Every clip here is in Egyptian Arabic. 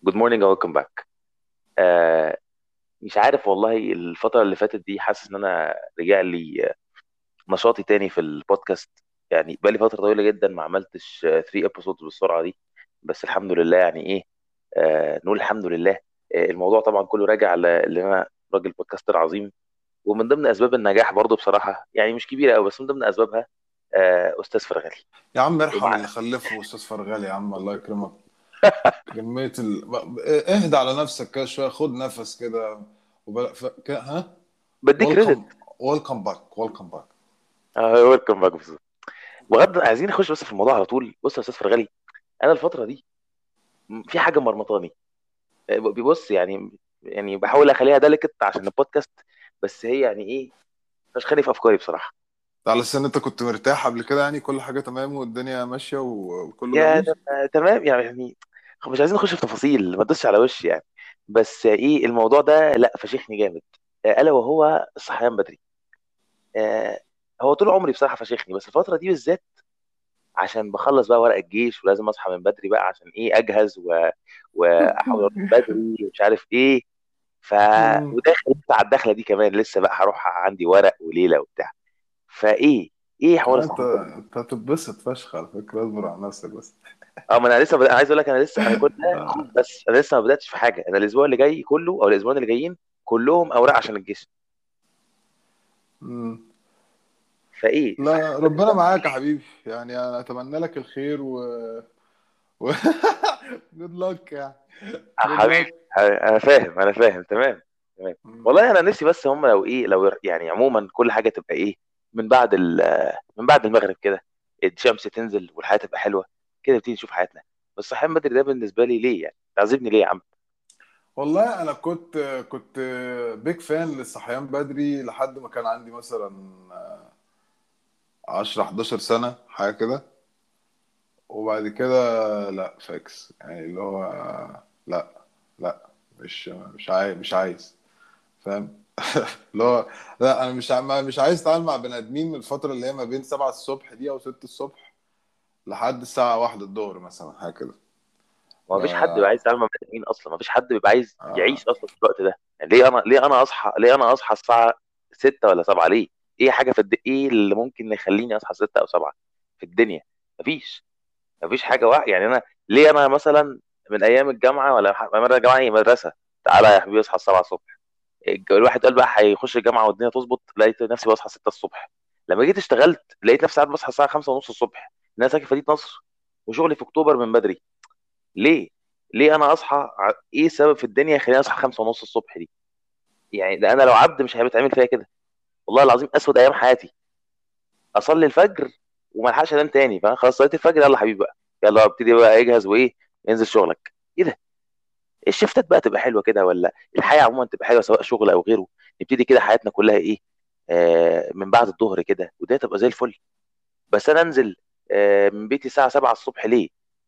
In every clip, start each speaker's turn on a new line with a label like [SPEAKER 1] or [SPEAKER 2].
[SPEAKER 1] جود مورنينج ويلكم باك آه مش عارف والله الفترة اللي فاتت دي حاسس ان انا رجع لي نشاطي تاني في البودكاست يعني بقالي فترة طويلة جدا ما عملتش 3 ابيسودز بالسرعة دي بس الحمد لله يعني ايه آه نقول الحمد لله آه الموضوع طبعا كله راجع ل- لان انا راجل بودكاستر عظيم ومن ضمن اسباب النجاح برضو بصراحة يعني مش كبيرة قوي بس من ضمن اسبابها آه استاذ فرغلي
[SPEAKER 2] يا عم ارحم
[SPEAKER 1] ومع
[SPEAKER 2] اللي خلفه استاذ فرغالي يا عم الله يكرمك كمية ال... ب- اهدى على نفسك كده شوية خد نفس كده وبل... ف... ك... ها
[SPEAKER 1] بديك كريدت
[SPEAKER 2] ويلكم ويلكم باك ويلكم باك
[SPEAKER 1] ويلكم باك بغض عايزين نخش بس في الموضوع على طول بص يا استاذ فرغلي انا الفترة دي في حاجة مرمطاني بيبص يعني يعني بحاول اخليها ديليكت عشان البودكاست بس هي يعني ايه فشخاني في افكاري بصراحه
[SPEAKER 2] على اساس ان انت كنت مرتاح قبل كده يعني كل حاجة تمام والدنيا ماشية و- وكله
[SPEAKER 1] يا
[SPEAKER 2] جميل
[SPEAKER 1] تم- تمام يعني مش عايزين نخش في تفاصيل ما تدوسش على وشي يعني بس ايه الموضوع ده لا فشخني جامد آه، الا وهو الصحيان بدري آه، هو طول عمري بصراحه فشخني بس الفتره دي بالذات عشان بخلص بقى ورق الجيش ولازم اصحى من بدري بقى عشان ايه اجهز و... واحاول اروح بدري ومش عارف ايه ف
[SPEAKER 2] مم.
[SPEAKER 1] وداخل لسه على الدخله دي كمان لسه بقى هروح عندي ورق وليله وبتاع فايه ايه حوار
[SPEAKER 2] انت
[SPEAKER 1] الصحيان بدري
[SPEAKER 2] انت هتتبسط فشخ على فكرة اصبر على نفسك بس
[SPEAKER 1] اه ما انا لسه بد... عايز اقول لك انا لسه انا كل ده
[SPEAKER 2] آه.
[SPEAKER 1] بس انا لسه ما بداتش في حاجه انا الاسبوع اللي جاي كله او الاسبوعين اللي جايين كلهم اوراق عشان الجيش
[SPEAKER 2] مم.
[SPEAKER 1] فايه
[SPEAKER 2] لا
[SPEAKER 1] صحيان بدري
[SPEAKER 2] ربنا
[SPEAKER 1] ده
[SPEAKER 2] معاك يا حبيبي يعني انا اتمنى لك الخير و, و... جود لك يعني جود
[SPEAKER 1] حبيبي
[SPEAKER 2] لك
[SPEAKER 1] حبيبي، انا فاهم انا فاهم تمام تمام والله انا نفسي بس هم لو ايه لو يعني عموما كل حاجه تبقى ايه من بعد ال... من بعد المغرب كده الشمس تنزل والحياه تبقى حلوه كده نبتدي نشوف حياتنا بس صحيان بدري ده بالنسبه لي ليه يعني تعذبني ليه يا عم
[SPEAKER 2] والله انا كنت كنت بيك فان للصحيان بدري لحد ما كان عندي مثلا 10 11 سنة حاجة كده وبعد كده لا فاكس يعني اللي هو لا لا مش مش عايز مش عايز فاهم اللي هو لا انا مش ع- مش عايز اتعامل مع بني ادمين من الفترة اللي هي ما بين 7 الصبح دي او 6 الصبح لحد الساعة 1 الظهر مثلا حاجة كده
[SPEAKER 1] ما فيش حد بيبقى
[SPEAKER 2] ما
[SPEAKER 1] عايز يتعامل مع بني ادمين اصلا ما فيش حد بيبقى عايز
[SPEAKER 2] آه.
[SPEAKER 1] يعيش اصلا في الوقت ده يعني ليه انا ليه انا اصحى ليه انا اصحى الساعه 6 ولا 7 ليه ايه حاجه في الد... ايه اللي ممكن يخليني اصحى 6 او 7 في الدنيا مفيش مفيش حاجه واحده يعني انا ليه انا مثلا من ايام الجامعه ولا ح- مره الجامعه هي مدرسه تعالى يا حبيبي اصحى 7 الصبح الج- الواحد قال بقى هيخش الجامعه والدنيا تظبط لقيت نفسي بصحى 6 الصبح لما جيت اشتغلت لقيت نفسي قاعد بصحى الساعه 5 ونص الصبح انا ساكن في مدينه نصر وشغلي في اكتوبر من بدري ليه ليه انا اصحى ع- ايه السبب في الدنيا يخليني اصحى 5 ونص الصبح دي يعني ده انا لو عبد مش هيبقى تعمل فيا كده والله العظيم اسود ايام حياتي اصلي الفجر وما الحقش انام تاني فاهم خلاص صليت الفجر يلا حبيبي بقى يلا ابتدي بقى اجهز وايه انزل شغلك ايه ده الشفتات بقى تبقى حلوه كده ولا الحياه عموما تبقى حلوه سواء شغل او غيره نبتدي كده حياتنا كلها ايه آه من بعد الظهر كده وده تبقى زي الفل بس انا انزل آه من بيتي الساعه 7 الصبح ليه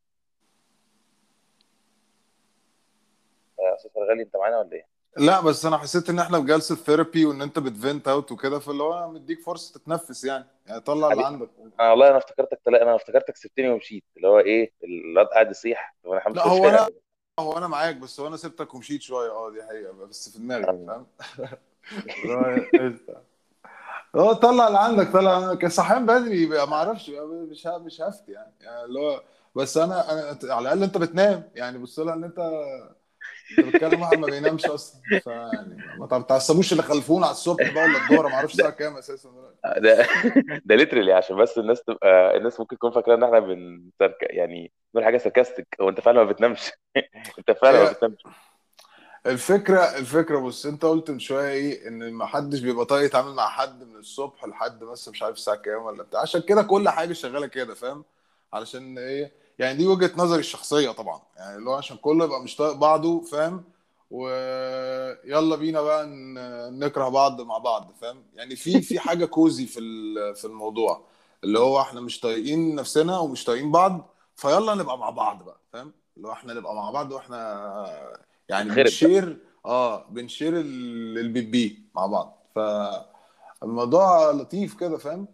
[SPEAKER 1] يا استاذ فرغالي انت معانا ولا ايه
[SPEAKER 2] لا بس انا حسيت ان احنا في جلسه ثيرابي وان انت بتفنت اوت وكده فاللي هو انا مديك فرصه تتنفس يعني يعني طلع اللي
[SPEAKER 1] حبيبي
[SPEAKER 2] عندك
[SPEAKER 1] انا والله انا افتكرتك تلا... انا افتكرتك سبتني ومشيت اللي هو ايه الواد قاعد يصيح طب انا همسك
[SPEAKER 2] لا هو
[SPEAKER 1] شويه
[SPEAKER 2] انا هو انا معاك بس هو انا سبتك ومشيت شويه اه دي حقيقه بس في دماغي فاهم اللي هو قشطة. هو طلع اللي عندك طلع اللي عندك صحيان بدري بقى ما اعرفش بقى مش ه- مش هفتي يعني يعني اللي هو بس انا انا على الاقل انت بتنام يعني بص لها ان انت انت بتتكلم واحد ما بينامش اصلا فيعني ما تعصبوش اللي خلفونا على الصبح بقى ولا الظهر ما اعرفش
[SPEAKER 1] ده
[SPEAKER 2] الساعه كام اساسا دلوقتي
[SPEAKER 1] ده ده ليترلي عشان بس الناس تبقى الناس ممكن تكون فاكره ان احنا بنسرك يعني بنقول حاجه ساركاستيك هو انت فعلا ما بتنامش انت فعلا ما
[SPEAKER 2] هي
[SPEAKER 1] بتنامش
[SPEAKER 2] الفكرة الفكرة بص انت قلت من شوية ايه ان ما حدش بيبقى طايق يتعامل مع حد من الصبح لحد مثلا مش عارف الساعة كام ولا بتاع عشان كده كل حاجة شغالة كده فاهم علشان ايه يعني دي وجهة نظري الشخصية طبعا يعني اللي هو عشان كله يبقى مش طايق بعضه فاهم ويلا بينا بقى ن- نكره بعض مع بعض فاهم يعني في في حاجة كوزي في ال- في الموضوع اللي هو احنا مش طايقين نفسنا ومش طايقين بعض فيلا نبقى مع بعض بقى فاهم اللي هو احنا نبقى مع بعض واحنا يعني
[SPEAKER 1] نتخرب بقى
[SPEAKER 2] بنشير اه بنشير ال- البيبي مع بعض فالموضوع لطيف كده فاهم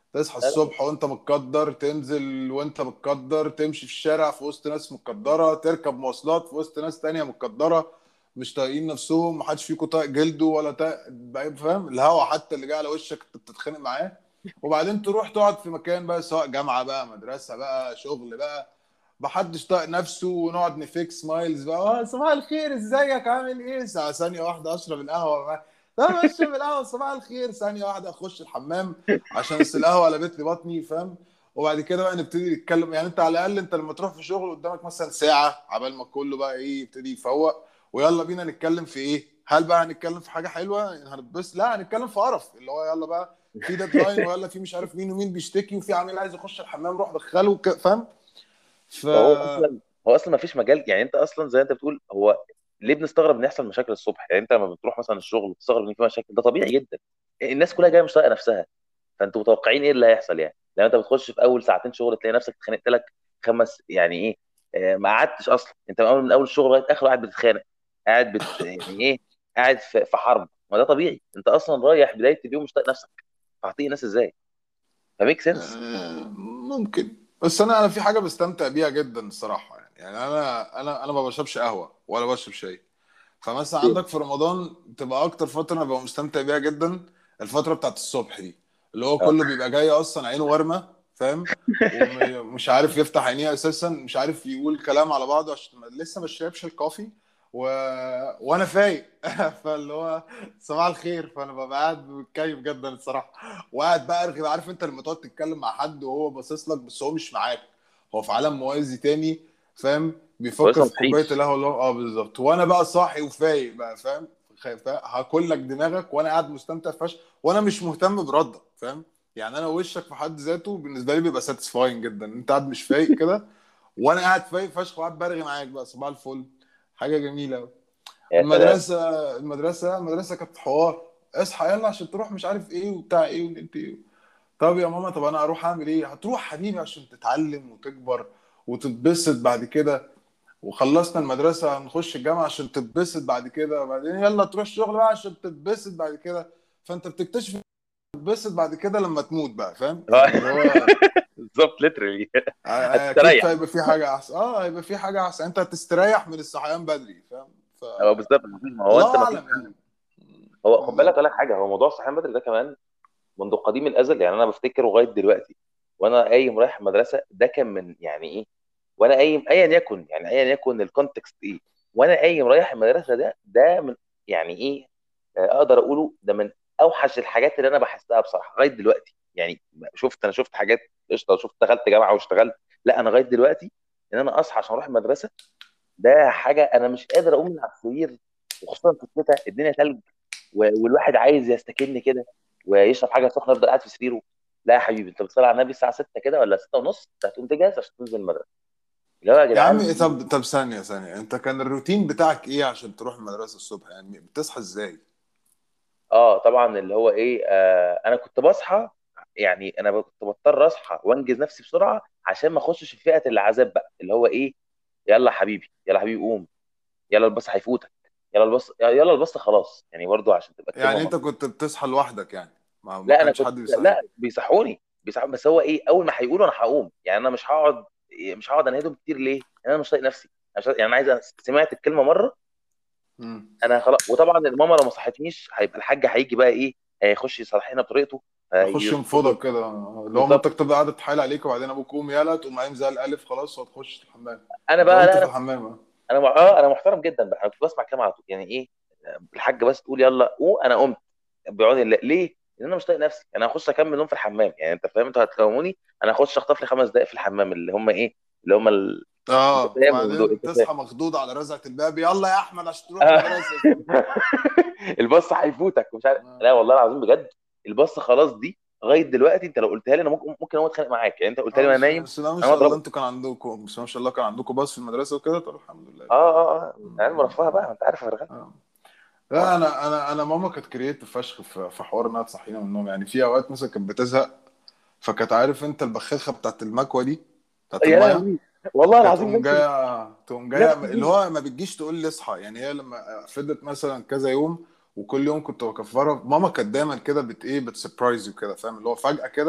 [SPEAKER 2] تصحى
[SPEAKER 1] لا لا
[SPEAKER 2] الصبح وانت متقدر تنزل وانت متقدر تمشي في الشارع في وسط ناس متقدره تركب مواصلات في وسط ناس تانية متقدره مش طايقين نفسهم محدش فيكم طايق جلده ولا طايق بقى فاهم الهوا حتى اللي جاي على وشك انت بتتخانق معاه وبعدين تروح تقعد في مكان بقى سواء جامعه بقى مدرسه بقى شغل بقى محدش طايق نفسه ونقعد نفيك سمايلز بقى آه، صباح الخير ازيك عامل ايه ساعة ثانيه واحده اشرب القهوه بقى طب اشرب القهوه صباح الخير ثانيه واحده اخش الحمام عشان أصل القهوه قلبت لي بطني فاهم وبعد كده بقى نبتدي نتكلم يعني انت على الاقل انت لما تروح في شغل قدامك مثلا ساعه عبال ما كله بقى ايه يبتدي يفوق ويلا بينا نتكلم في ايه هل بقى هنتكلم في حاجه حلوه هنبص لا هنتكلم في قرف اللي هو يلا بقى في ديدلاين ويلا في مش عارف مين ومين بيشتكي وفي عميل عايز يخش الحمام روح دخله وك- فاهم ف
[SPEAKER 1] هو اصلا هو اصلا ما فيش مجال يعني انت اصلا زي انت بتقول هو ليه بنستغرب ان يحصل مشاكل الصبح يعني انت لما بتروح مثلا الشغل بتستغرب ان في مشاكل ده طبيعي جدا الناس كلها جايه مش طايقه نفسها فانتوا متوقعين ايه اللي هيحصل يعني لما انت بتخش في اول ساعتين شغل تلاقي نفسك اتخانقت لك خمس يعني ايه آه، ما قعدتش اصلا انت من اول من اول الشغل لغايه اخره قاعد بتتخانق قاعد بت يعني ايه قاعد في في حرب ما ده طبيعي انت اصلا رايح بدايه اليوم مش طايق نفسك هتطيق الناس ازاي فميك سنس
[SPEAKER 2] آه، ممكن بس انا انا في حاجه بستمتع بيها جدا الصراحه يعني يعني انا انا انا ما بشربش قهوه ولا بشرب شاي فمثلا عندك في رمضان تبقى اكتر فتره انا ببقى مستمتع بيها جدا الفتره بتاعت الصبح دي اللي هو
[SPEAKER 1] اه
[SPEAKER 2] كله بيبقى جاي اصلا عينه وارمه فاهم ومش عارف يفتح عينيه اساسا مش عارف يقول كلام على بعضه عشان ما- لسه ما شربش الكافي و... وانا فايق فاللي هو صباح الخير فانا ببقى قاعد متكيف جدا الصراحه وقاعد بقى ارغي عارف انت لما تقعد تتكلم مع حد وهو باصص لك بس هو مش معاك هو في عالم موازي تاني فاهم
[SPEAKER 1] هو
[SPEAKER 2] بيفكر
[SPEAKER 1] لسه
[SPEAKER 2] في كوبايه
[SPEAKER 1] مصحيش
[SPEAKER 2] القهوه اللي هو اه بالظبط وانا بقى صاحي وفايق بقى فاهم خايف هاكل لك دماغك وانا قاعد مستمتع فشخ وانا مش مهتم بردك فاهم يعني انا وشك في حد ذاته بالنسبه لي بيبقى ساتيسفاين جدا انت قاعد مش فايق كده وانا قاعد فايق فشخ وقاعد برغي معاك بقى صباح الفل حاجه جميله أوي.
[SPEAKER 1] يا سلام
[SPEAKER 2] المدرسه المدرسه المدرسه كانت حوار اصحى يلا عشان تروح مش عارف ايه وبتاع ايه وانت ايه طب يا ماما طب انا اروح اعمل ايه هتروح حبيبي عشان تتعلم وتكبر وتتبسط بعد كده وخلصنا المدرسة هنخش الجامعة عشان تتبسط بعد كده وبعدين يلا تروح الشغل بقى عشان تتبسط بعد كده فانت بتكتشف تتبسط بعد كده لما تموت بقى فاهم يعني اللي هو
[SPEAKER 1] بالظبط ليترلي
[SPEAKER 2] ا- اكيد
[SPEAKER 1] هتستريح
[SPEAKER 2] هيبقى في حاجة احسن اه هيبقى في حاجة احسن انت هتستريح من الصحيان بدري فاهم ف
[SPEAKER 1] هو بالظبط ما هو
[SPEAKER 2] الله
[SPEAKER 1] انت ما فيش
[SPEAKER 2] اعلم يعني
[SPEAKER 1] هو خد بالك
[SPEAKER 2] بالظبط
[SPEAKER 1] اقول لك حاجه هو موضوع الصحيان بدري ده كمان منذ قديم الازل يعني انا بفتكر لغايه دلوقتي وانا قايم رايح المدرسه ده كان من يعني ايه وانا قايم ايا يكن يعني ايا يكن الكونتكست ايه وانا قايم رايح المدرسه ده ده من يعني ايه آه، اقدر اقوله ده من اوحش الحاجات اللي انا بحسها بصراحه لغايه دلوقتي يعني شفت انا شفت حاجات قشطه شفت دخلت جامعه واشتغلت لا انا لغايه دلوقتي ان انا اصحى عشان اروح المدرسه ده حاجه انا مش قادر اقوم من على السرير وخصوصا في الشتاء الدنيا تلج و- والواحد عايز يستكن كده ويشرب حاجه سخنه يفضل قاعد في سريره لا يا حبيبي انت بتصلي على النبي الساعه 6 كده ولا 6 ونص انت هتقوم تجهز عشان تنزل المدرسه اللي هو يا
[SPEAKER 2] يا عم
[SPEAKER 1] جدعان
[SPEAKER 2] طب طب ثانية ثانية انت كان الروتين بتاعك ايه عشان تروح المدرسة الصبح يعني بتصحى ازاي؟
[SPEAKER 1] اه طبعا اللي هو ايه آه انا كنت بصحى يعني انا كنت بضطر اصحى وانجز نفسي بسرعه عشان ما اخشش في فئه العذاب بقى اللي هو ايه يلا يا حبيبي يلا يا حبيبي قوم يلا الباص هيفوتك يلا الباص يلا الباص خلاص يعني برضو عشان تبقى الكلمه
[SPEAKER 2] يعني انت
[SPEAKER 1] مظبوطه
[SPEAKER 2] كنت بتصحى لوحدك يعني ما ما
[SPEAKER 1] لا انا
[SPEAKER 2] كانش
[SPEAKER 1] كنت
[SPEAKER 2] حد بيصحيك
[SPEAKER 1] لا بيصحوني بيصحوني بس هو ايه اول ما هيقولوا انا هقوم يعني انا مش هقعد مش هقعد انهدهم كتير ليه؟ لان انا مش طايق نفسي أنا مش- يعني انا عايز سمعت الكلمه مره
[SPEAKER 2] مم.
[SPEAKER 1] انا خلاص وطبعا الماما لو ما صحتنيش هيبقى الحاج هيجي بقى ايه هيخش يصالحنا بطريقته
[SPEAKER 2] اخش
[SPEAKER 1] هيظبط
[SPEAKER 2] ينفضك كده لو
[SPEAKER 1] بالظبط
[SPEAKER 2] مامتك تبقى قاعده تحايل عليك وبعدين ابوك قوم يلا تقوم قايم زي الالف خلاص وهتخش الحمام
[SPEAKER 1] انا
[SPEAKER 2] انت
[SPEAKER 1] بقى
[SPEAKER 2] قمت
[SPEAKER 1] لا
[SPEAKER 2] في
[SPEAKER 1] انا
[SPEAKER 2] الحمام اه
[SPEAKER 1] انا مع- اه انا محترم جدا بقى انا كنت بسمع كلام على طول يعني ايه الحاجه بس تقول يلا قوم انا قمت بعون الله ليه؟ لان انا مش طايق نفسي انا هخش اكمل نوم في الحمام يعني انت فاهم انتوا هتلوموني انا هخش اخطف لي خمس دقائق في الحمام اللي هم ايه اللي هم ال... انت
[SPEAKER 2] اه
[SPEAKER 1] فاهم الهدوء
[SPEAKER 2] وبعدين
[SPEAKER 1] انت فاهم
[SPEAKER 2] تصحى مخضوض على رزعه الباب يلا يا احمد عشان تروح
[SPEAKER 1] آه.
[SPEAKER 2] المدرسه
[SPEAKER 1] الباص هيفوتك ومش عارف
[SPEAKER 2] آه.
[SPEAKER 1] لا والله العظيم بجد الباص خلاص دي لغايه دلوقتي انت لو قلتها لي انا ممكن ممكن اقوم اتخانق معاك يعني انت قلت
[SPEAKER 2] اه
[SPEAKER 1] لي وانا
[SPEAKER 2] بس
[SPEAKER 1] نايم
[SPEAKER 2] بس لا ما
[SPEAKER 1] انا
[SPEAKER 2] شاء الله
[SPEAKER 1] اضربك
[SPEAKER 2] انتوا كان عندكم بس ما شاء الله كان عندكم باص في المدرسه وكده طب الحمد لله
[SPEAKER 1] اه اه اه عيال مرفهه بقى
[SPEAKER 2] مم.
[SPEAKER 1] انت عارف يا فرغان
[SPEAKER 2] اه لا انا انا انا ماما كانت كرييتيف فشخ في في حوار انها تصحينا من النوم يعني في اوقات مثلا كانت بتزهق فكانت عارف انت البخاخه بتاعت المكوه دي بتاعت
[SPEAKER 1] يا
[SPEAKER 2] الميه
[SPEAKER 1] لهوي والله
[SPEAKER 2] كانت
[SPEAKER 1] العظيم
[SPEAKER 2] تقوم
[SPEAKER 1] نفس
[SPEAKER 2] جايه تقوم جايه
[SPEAKER 1] نفس
[SPEAKER 2] اللي
[SPEAKER 1] دي
[SPEAKER 2] هو ما بتجيش تقول لي اصحى يعني هي لما فضلت مثلا كذا يوم وكل يوم كنت بكفرها ماما كانت دايما كده بت ايه بتسربرايز وكده فاهم اللي هو فجأة كده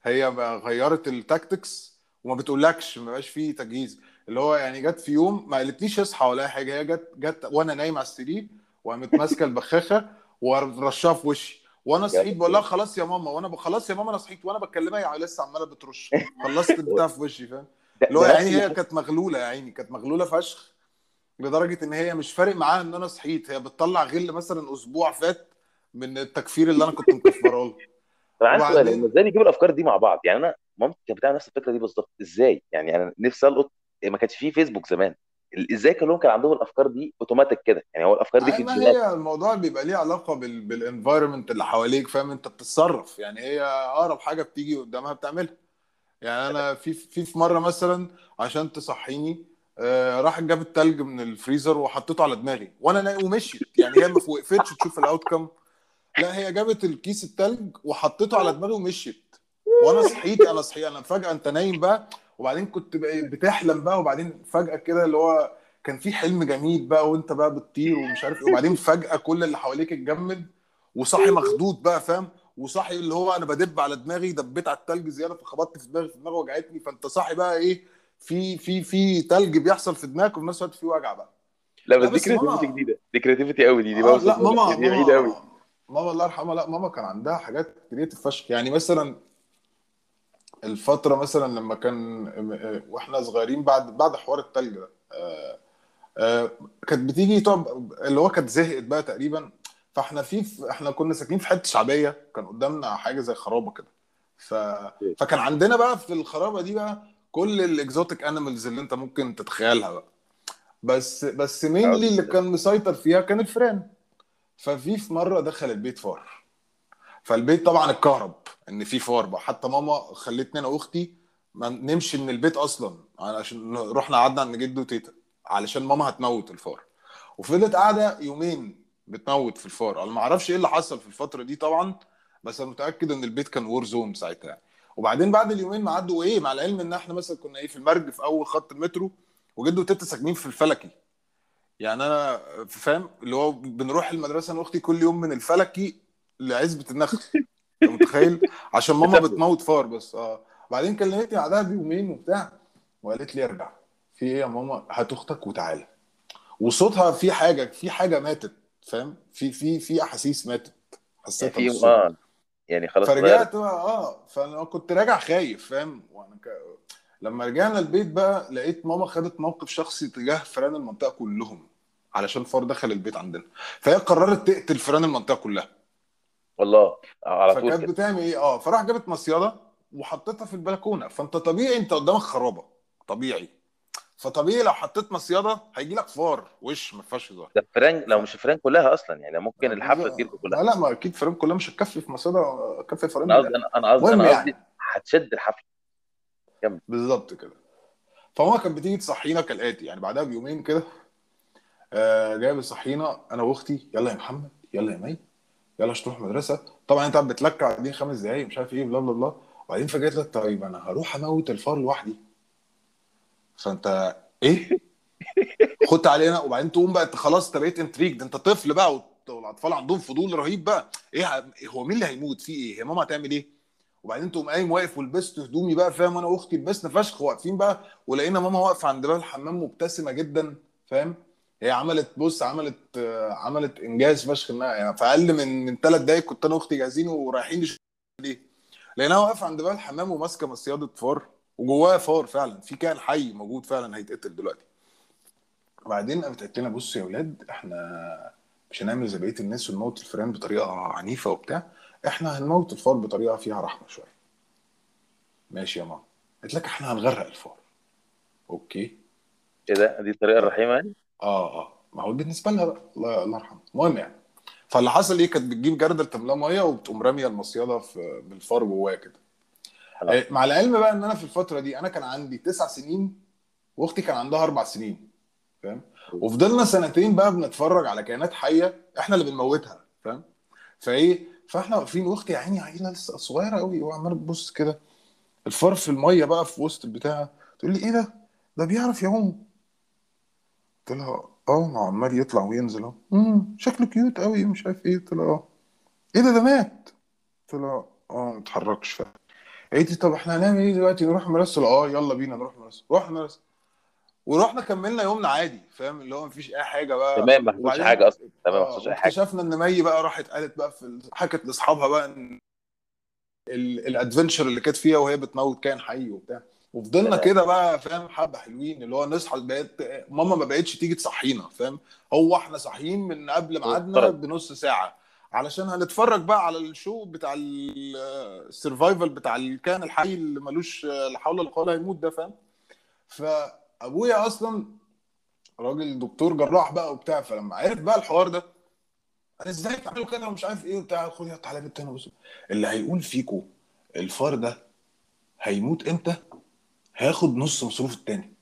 [SPEAKER 2] هي بقى غيرت التاكتكس وما بتقولكش ما بقاش فيه تجهيز اللي هو يعني جت في يوم ما قالتليش اصحى ولا اي حاجه هي جت جت وانا نايم على السرير وقامت ماسكه البخاخه ورشها في وشي وانا صحيت بقول لها خلاص يا ماما وانا ب... خلاص يا ماما انا صحيت وانا بكلمها هي لسه عماله بترش خلصت البتاع في وشي فاهم
[SPEAKER 1] ده
[SPEAKER 2] اللي هو
[SPEAKER 1] ده
[SPEAKER 2] يا
[SPEAKER 1] نفس
[SPEAKER 2] عيني
[SPEAKER 1] اللي
[SPEAKER 2] هي
[SPEAKER 1] حصل
[SPEAKER 2] كانت مغلوله يا عيني كانت مغلوله فشخ لدرجه ان هي مش فارق معاها ان انا صحيت هي بتطلع غل مثلا اسبوع فات من التكفير اللي انا كنت مكفره لها
[SPEAKER 1] طب انا عندي سؤال هم
[SPEAKER 2] وبعدين
[SPEAKER 1] ازاي بيجيبوا الافكار دي مع بعض يعني انا مامتي كانت بتعمل نفس الفكره دي بالظبط ازاي يعني انا نفسي القط ما كانش فيه فيسبوك زمان ال- ازاي كلهم كان عندهم الافكار دي اوتوماتيك كده يعني هو الافكار دي
[SPEAKER 2] أي
[SPEAKER 1] في
[SPEAKER 2] ما
[SPEAKER 1] الجينات
[SPEAKER 2] هي الموضوع بيبقى ليه علاقه بال بالانفايرمنت اللي حواليك فاهم انت بتتصرف يعني هي اقرب حاجه بتيجي قدامها بتعملها يعني انا في في في مره مثلا عشان تصحيني آه، راحت جابت تلج من الفريزر وحطيته على دماغي وانا نايم ومشيت يعني هي ما وقفتش تشوف الاوت كم لا هي جابت الكيس التلج وحطيته على دماغي ومشيت وانا صحيت انا صحيت انا فجاه انت نايم بقى وبعدين كنت بقى بتحلم بقى وبعدين فجاه كده اللي هو كان في حلم جميل بقى وانت بقى بتطير ومش عارف ايه وبعدين فجاه كل اللي حواليك اتجمد وصاحي مخضوض بقى فاهم وصاحي اللي هو انا بدب على دماغي دبيت على التلج زياده فخبطت في دماغي في دماغي وجعتني فانت صاحي بقى ايه في في في تلج بيحصل في دماغك وفي نفس الوقت في وجع بقى
[SPEAKER 1] لا بس
[SPEAKER 2] لا
[SPEAKER 1] دي
[SPEAKER 2] بس
[SPEAKER 1] كريتيفيتي
[SPEAKER 2] ماما
[SPEAKER 1] جديده دي كريتيفيتي قوي دي دي بقى
[SPEAKER 2] اه لا
[SPEAKER 1] وصلنا لا
[SPEAKER 2] ماما
[SPEAKER 1] دي, دي بعيده قوي
[SPEAKER 2] ماما ماما الله يرحمها لا ماما كان عندها حاجات كريتيف فشخ يعني مثلا الفترة مثلا لما كان آه، واحنا صغيرين بعد بعد حوار التلج ده آه، آه، كانت بتيجي طب اللي هو كانت زهقت بقى تقريبا فاحنا في احنا كنا ساكنين في حته شعبيه كان قدامنا حاجه زي خرابه كده ف... فكان عندنا بقى في الخرابه دي بقى كل الاكزوتيك انيمالز اللي انت ممكن تتخيلها بقى بس بس
[SPEAKER 1] اعوذ
[SPEAKER 2] مينلي اللي
[SPEAKER 1] بالله
[SPEAKER 2] كان مسيطر فيها كان الفئران ففي في مره دخل البيت فار فالبيت طبعا اتكهرب ان في فار بقى حتى ماما خلتني انا واختي ما نمشي من البيت اصلا عشان رحنا قعدنا عند جدو وتيتا علشان ماما هتموت الفار وفضلت قاعده يومين بتموت في الفار انا ما اعرفش ايه اللي حصل في الفتره دي طبعا بس انا متاكد ان البيت كان وور زون ساعتها يعني. وبعدين بعد اليومين ما عدوا ايه مع العلم ان احنا مثلا كنا ايه في المرج في اول خط المترو وجدو وتيتا ساكنين في الفلكي يعني انا فاهم اللي هو بنروح المدرسه انا واختي كل يوم من الفلكي لعزبه النخل انت متخيل عشان ماما
[SPEAKER 1] بتاكله
[SPEAKER 2] بتموت فار بس اه بعدين كلمتني بعدها بيومين وبتاع وقالت لي ارجع في ايه يا ماما هات اختك وتعالى وصوتها في حاجه في حاجه ماتت فاهم في في في احاسيس ماتت
[SPEAKER 1] يعني
[SPEAKER 2] حسيتها
[SPEAKER 1] في
[SPEAKER 2] بالصوت
[SPEAKER 1] اه يعني خلاص اتغيرت
[SPEAKER 2] فرجعت بقى اه فانا كنت راجع خايف فاهم وانا ك... لما رجعنا البيت بقى لقيت ماما خدت موقف شخصي تجاه فئران المنطقه كلهم علشان فار دخل البيت عندنا فهي قررت تقتل فئران المنطقه كلها
[SPEAKER 1] والله على طول
[SPEAKER 2] فكانت
[SPEAKER 1] كده
[SPEAKER 2] بتعمل ايه اه فراح جابت مصيده وحطيتها في البلكونه فانت طبيعي انت قدامك خرابه طبيعي فطبيعي لو حطيت مصيده هيجي لك فار وش ما فيهاش هزار
[SPEAKER 1] ده فرانك
[SPEAKER 2] ف
[SPEAKER 1] لو مش فرانك كلها اصلا يعني ممكن الحفله
[SPEAKER 2] بالظبط
[SPEAKER 1] تجيب كلها
[SPEAKER 2] لا لا ما اكيد فئران كلها مش هتكفي في مصيده كفي فئران
[SPEAKER 1] انا
[SPEAKER 2] من
[SPEAKER 1] قصدي
[SPEAKER 2] الاخر
[SPEAKER 1] انا انا قصدي
[SPEAKER 2] المهم
[SPEAKER 1] انا قصدي
[SPEAKER 2] يعني
[SPEAKER 1] هتشد الحفله كمل
[SPEAKER 2] بالظبط كده فماما كانت بتيجي تصحينا كالاتي يعني بعدها بيومين كده آه جايه بتصحينا انا واختي يلا يا محمد يلا يا مي يلا عشان تروح المدرسه طبعا انت بتلكع قاعدين خمس دقايق مش عارف ايه بلا بلا بلا وبعدين فجاه قالت لك طيب انا هروح اموت الفار لوحدي فانت ايه خدت علينا وبعدين تقوم بقى انت خلاص انت بقيت انتريجد انت طفل بقى والط- والاطفال عندهم فضول رهيب بقى ايه ه- هو مين اللي هيموت في ايه هي ماما هتعمل ايه وبعدين تقوم قايم واقف ولبست هدومي بقى فاهم انا واختي لبسنا فشخ واقفين بقى ولقينا ماما واقفه عند باب الحمام مبتسمه جدا فاهم هي عملت بص عملت آه، عملت انجاز فشخ انها يعني في اقل من من ثلاث دقايق كنت انا واختي جاهزين ورايحين نشوف ايه لقيناها واقفه عند باب الحمام وماسكه مصيده فار وجواها فار فعلا في كائن حي موجود فعلا هيتقتل دلوقتي وبعدين قامت قالت لنا بصوا يا اولاد احنا مش هنعمل زي بقيه الناس ونموت الفئران بطريقه عنيفه وبتاع احنا هنموت الفار بطريقه فيها رحمه شويه ماشي يا ماما قالت لك احنا هنغرق الفار اوكي
[SPEAKER 1] ايه ده دي الطريقه الرحيمه يعني
[SPEAKER 2] اه اه ما هو بالنسبه لها بقى الله الله يرحمها المهم يعني فاللي حصل ايه كانت بتجيب جردل تملاه ميه وبتقوم راميه المصيده في بالفار جواه كده
[SPEAKER 1] خلاص
[SPEAKER 2] آه، مع العلم بقى ان انا في الفتره دي انا كان عندي تسع سنين واختي كان عندها اربع سنين فاهم وفضلنا سنتين بقى بنتفرج على كائنات حيه احنا اللي بنموتها فاهم فايه فاحنا واقفين واختي يا عيني عيله لسه صغيره قوي وعماله تبص كده الفار في الميه بقى في وسط البتاع تقول لي ايه ده ده بيعرف يعوم قلت لها اه ما هو عمال يطلع وينزل اهو امم شكله كيوت قوي مش عارف ايه قلت لها اه ايه ده ده مات قلت لها اه ما اتحركش فعلا قالت لي طب احنا هنعمل ايه دلوقتي نروح مرسل اه يلا بينا نروح مرسل رحنا مرسل ورحنا كملنا يومنا عادي فاهم اللي هو مفيش اي حاجه بقى
[SPEAKER 1] تمام ما حصلش
[SPEAKER 2] وبعدين
[SPEAKER 1] حاجه اصلا تمام ما
[SPEAKER 2] اه
[SPEAKER 1] حصلش اي حاجه
[SPEAKER 2] واكتشفنا ان مي بقى راحت قالت بقى في ال- حكت لاصحابها بقى ان ال- الادفنشر اللي كانت فيها وهي بتموت كائن حي وبتاع وفضلنا
[SPEAKER 1] تمام
[SPEAKER 2] كده بقى فاهم حبه حلوين اللي هو نصحى بقيت ماما ما بقتش تيجي تصحينا فاهم هو احنا صاحيين من قبل ميعادنا
[SPEAKER 1] اتفرج
[SPEAKER 2] بنص ساعه علشان هنتفرج بقى على الشو بتاع السرفايفل بتاع الكائن الحي اللي ملوش لا حول ولا قوه الا هيموت ده فاهم فابويا اصلا راجل دكتور جراح بقى وبتاع فلما عرف بقى الحوار ده انا ازاي تعملوا كده ومش عارف ايه وبتاع خد يا تعالى بنت هنا بص اللي هيقول فيكو الفار ده هيموت امتى هياخد نص مصروف التاني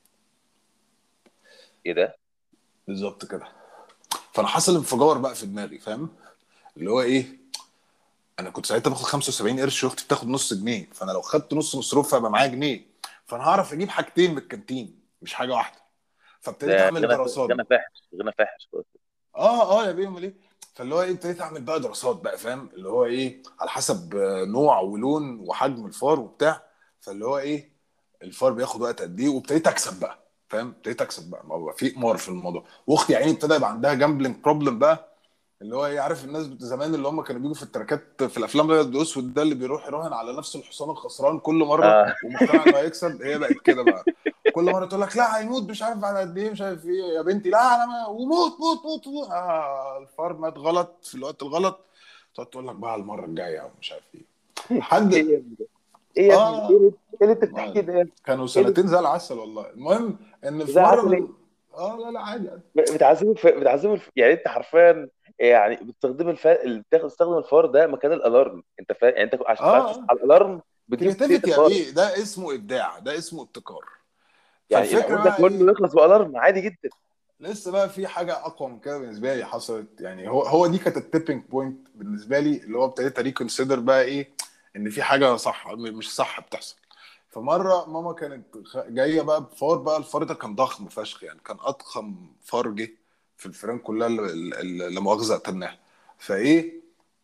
[SPEAKER 1] ايه ده
[SPEAKER 2] بالظبط كده فانا حصل انفجار بقى في دماغي فاهم اللي هو ايه انا كنت ساعتها باخد 75 قرش واختي بتاخد نص جنيه فانا لو خدت نص مصروف هيبقى معايا جنيه فانا هعرف اجيب حاجتين من الكانتين مش حاجه واحده فابتديت
[SPEAKER 1] ده
[SPEAKER 2] اعمل
[SPEAKER 1] غنى
[SPEAKER 2] دراسات
[SPEAKER 1] غنى فاحش غنى فاحش
[SPEAKER 2] اه اه يا بيه امال ايه فاللي هو ايه ابتديت اعمل بقى دراسات بقى فاهم اللي هو ايه على حسب آه، نوع ولون وحجم الفار وبتاع فاللي هو ايه الفار بياخد وقت قد ايه وابتديت اكسب بقى فاهم ابتديت اكسب بقى ما هو في قمار في الموضوع واختي يعني ابتدى يبقى عندها جامبلنج بروبلم بقى اللي هو ايه عارف الناس بت- زمان اللي هم كانوا بيجوا في التراكات في الافلام الابيض والاسود ده اللي بيروح يراهن على نفس الحصان الخسران كل مره
[SPEAKER 1] اه
[SPEAKER 2] ومقتنع انه هيكسب هي بقت كده بقى كل مره تقول لك لا هيموت مش عارف بعد قد ايه مش عارف ايه يا بنتي لا انا ما وموت موت موت, موت. آه الفار مات غلط في الوقت الغلط تقعد تقول لك بقى المره الجايه ومش عارف ايه لحد
[SPEAKER 1] ايه يا ابني ده؟ ايه يا ابني
[SPEAKER 2] اه
[SPEAKER 1] ايه اللي إيه اللي انت
[SPEAKER 2] ما
[SPEAKER 1] بتحكيه ده يا ابني؟
[SPEAKER 2] كانوا
[SPEAKER 1] ايه اللي
[SPEAKER 2] سنتين زي العسل والله المهم ان في
[SPEAKER 1] زي
[SPEAKER 2] مره
[SPEAKER 1] عسل ايه
[SPEAKER 2] من اه لا لا عادي عادي
[SPEAKER 1] بتعذبوا الف... بتعذبوا الف... يعني انت حرفيا يعني بتستخدم الف... اللي بتاخد تستخدم الفار ده مكان الالارم انت فاهم يعني انت عشان عايز
[SPEAKER 2] اه
[SPEAKER 1] تصحى
[SPEAKER 2] اه
[SPEAKER 1] على الالارم بتجيب
[SPEAKER 2] كرياتيفيتي
[SPEAKER 1] تقتل
[SPEAKER 2] يا
[SPEAKER 1] فار
[SPEAKER 2] بيه ده اسمه ابداع ده اسمه ابتكار
[SPEAKER 1] يعني
[SPEAKER 2] فالفكره
[SPEAKER 1] العمود ده
[SPEAKER 2] بقى
[SPEAKER 1] كله
[SPEAKER 2] ايه
[SPEAKER 1] يخلص بالارم عادي جدا
[SPEAKER 2] لسه بقى في حاجه اقوى من كده بالنسبه لي حصلت يعني هو هو دي كانت التيبنج بوينت بالنسبه لي اللي هو ابتديت اريكونسيدر بقى ايه ان في حاجه صح م- مش صح بتحصل فمره ماما كانت خ- جايه بقى بفار بقى الفار ده كان ضخم فشخ يعني كان اضخم فار جه في الفيران كلها اللي اللي- اللي مؤاخذه قتلناها فايه